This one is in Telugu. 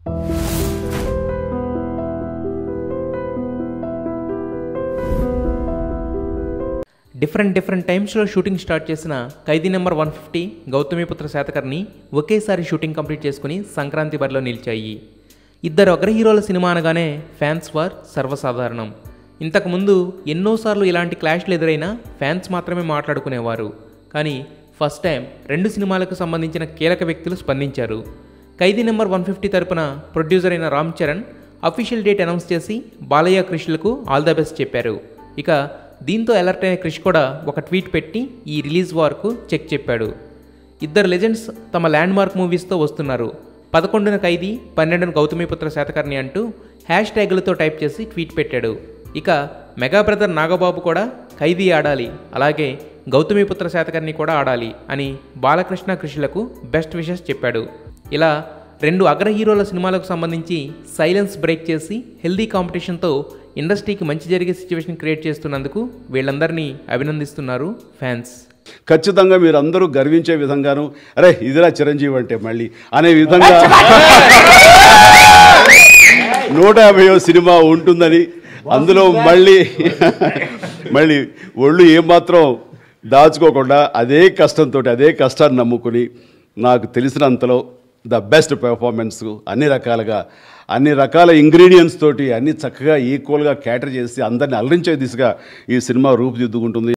డిఫరెంట్ డిఫరెంట్ టైమ్స్లో షూటింగ్ స్టార్ట్ చేసిన Khaidi number one fifty Gautamiputra Satakarni ఒకేసారి షూటింగ్ కంప్లీట్ చేసుకుని సంక్రాంతి బరిలో నిలిచాయి ఇద్దరు అగ్ర హీరోల సినిమా అనగానే ఫ్యాన్స్ వార్ సర్వసాధారణం ఇంతకుముందు ఎన్నోసార్లు ఇలాంటి క్లాష్లు ఎదురైనా ఫ్యాన్స్ మాత్రమే మాట్లాడుకునేవారు కానీ ఫస్ట్ టైం రెండు సినిమాలకు సంబంధించిన కీలక వ్యక్తులు స్పందించారు ఖైదీ నెంబర్ వన్ ఫిఫ్టీ తరపున ప్రొడ్యూసర్ అయిన Ram Charan official date announce చేసి బాలయ్య క్రిష్లకు ఆల్ ద బెస్ట్ చెప్పారు ఇక దీంతో అలర్ట్ అయిన క్రిష్ కూడా ఒక ట్వీట్ పెట్టి ఈ రిలీజ్ వార్కు చెక్ చెప్పాడు ఇద్దరు లెజెండ్స్ తమ ల్యాండ్ మార్క్ మూవీస్తో వస్తున్నారు పదకొండున ఖైదీ పన్నెండున గౌతమిపుత్ర శాతకర్ణి అంటూ హ్యాష్ ట్యాగులతో టైప్ చేసి ట్వీట్ పెట్టాడు ఇక మెగా బ్రదర్ నాగబాబు కూడా ఖైదీ ఆడాలి అలాగే గౌతమిపుత్ర శాతకర్ణి కూడా ఆడాలి అని బాలకృష్ణ కృషులకు బెస్ట్ విషెస్ చెప్పాడు ఇలా రెండు అగ్ర హీరోల సినిమాలకు సంబంధించి సైలెన్స్ బ్రేక్ చేసి హెల్దీ కాంపిటీషన్తో ఇండస్ట్రీకి మంచి జరిగే సిచ్యువేషన్ క్రియేట్ చేస్తున్నందుకు వీళ్ళందరినీ అభినందిస్తున్నారు ఫ్యాన్స్ ఖచ్చితంగా మీరు అందరూ గర్వించే విధంగాను అరే ఇదిరా చిరంజీవి అంటే మళ్ళీ అనే విధంగా నూట యాభైవ సినిమా ఉంటుందని అందులో మళ్ళీ మళ్ళీ ఒళ్ళు ఏమాత్రం దాచుకోకుండా అదే కష్టంతో అదే కష్టాన్ని నమ్ముకుని నాకు తెలిసినంతలో ద బెస్ట్ పెర్ఫార్మెన్స్ అన్ని రకాలుగా అన్ని రకాల ఇంగ్రీడియంట్స్ తోటి అన్ని చక్కగా ఈక్వల్గా క్యాటర్ చేసి అందరిని అలరించే దిశగా ఈ సినిమా రూపుదిద్దుకుంటుంది